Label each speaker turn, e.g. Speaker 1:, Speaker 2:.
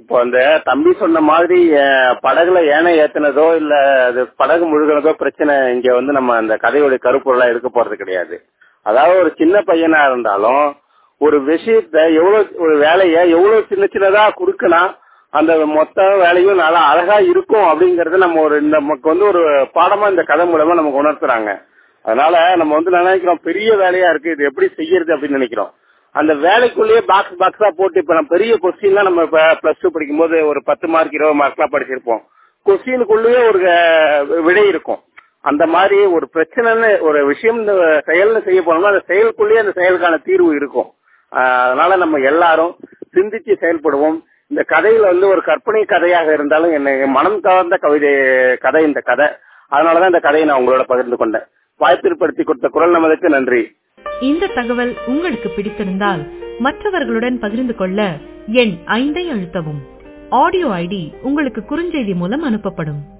Speaker 1: இப்போ அந்த தம்பி சொன்ன மாதிரி அஹ், படகுல ஏனை ஏத்துனதோ இல்ல அது படகு முழுகினதோ பிரச்சனை இங்க வந்து நம்ம அந்த கதையுடைய கருப்பொருளா இருக்க போறது கிடையாது அதாவது ஒரு சின்ன பையனா இருந்தாலும் ஒரு விஷயத்த எவ்வளவு ஒரு வேலைய எவ்வளவு சின்ன சின்னதா குடுக்கனா அந்த மொத்த வேலையும் நல்லா அழகா இருக்கும் அப்படிங்கறத நம்ம ஒரு நமக்கு வந்து ஒரு பாடமா இந்த கதை மூலமா நமக்கு உணர்த்துறாங்க அதனால நம்ம வந்து நினைக்கிறோம் பெரிய வேலையா இருக்கு இது எப்படி செய்யறது அப்படின்னு நினைக்கிறோம் அந்த வேலைக்குள்ளேயே பாக்ஸ் பாக்ஸா போட்டு இப்ப நம்ம பெரிய கொஸ்டின்லாம் நம்ம இப்ப பிளஸ் டூ படிக்கும்போது ஒரு பத்து மார்க் இருபது மார்க்லாம் படிச்சிருப்போம் கொஸ்டினுக்குள்ளேயே ஒரு அஹ், விடை இருக்கும் அந்த மாதிரி ஒரு பிரச்சனைன்னு ஒரு விஷயம் இந்த செயல்னு செய்ய போனோம்னா அந்த செயலுக்குள்ளேயே அந்த செயலுக்கான தீர்வு இருக்கும் ஆஹ் அதனால நம்ம எல்லாரும் சிந்திச்சு செயல்படுவோம் இந்த கதையில வந்து ஒரு கற்பனை கதையாக இருந்தாலும் என்ன மனம் கவர்ந்த கவிதை கதை இந்த கதை அதனாலதான் இந்த கதையை நான் உங்களோட பகிர்ந்து கொண்டேன் வாய்ப்பு ஏற்படுத்தி கொடுத்த குரல் நமதுக்கு நன்றி
Speaker 2: இந்த தகவல் உங்களுக்கு பிடித்திருந்தால் மற்றவர்களுடன் பகிர்ந்து கொள்ள எண் ஐந்தை அழுத்தவும் ஆடியோ ஐடி உங்களுக்கு குறுஞ்செய்தி மூலம் அனுப்பப்படும்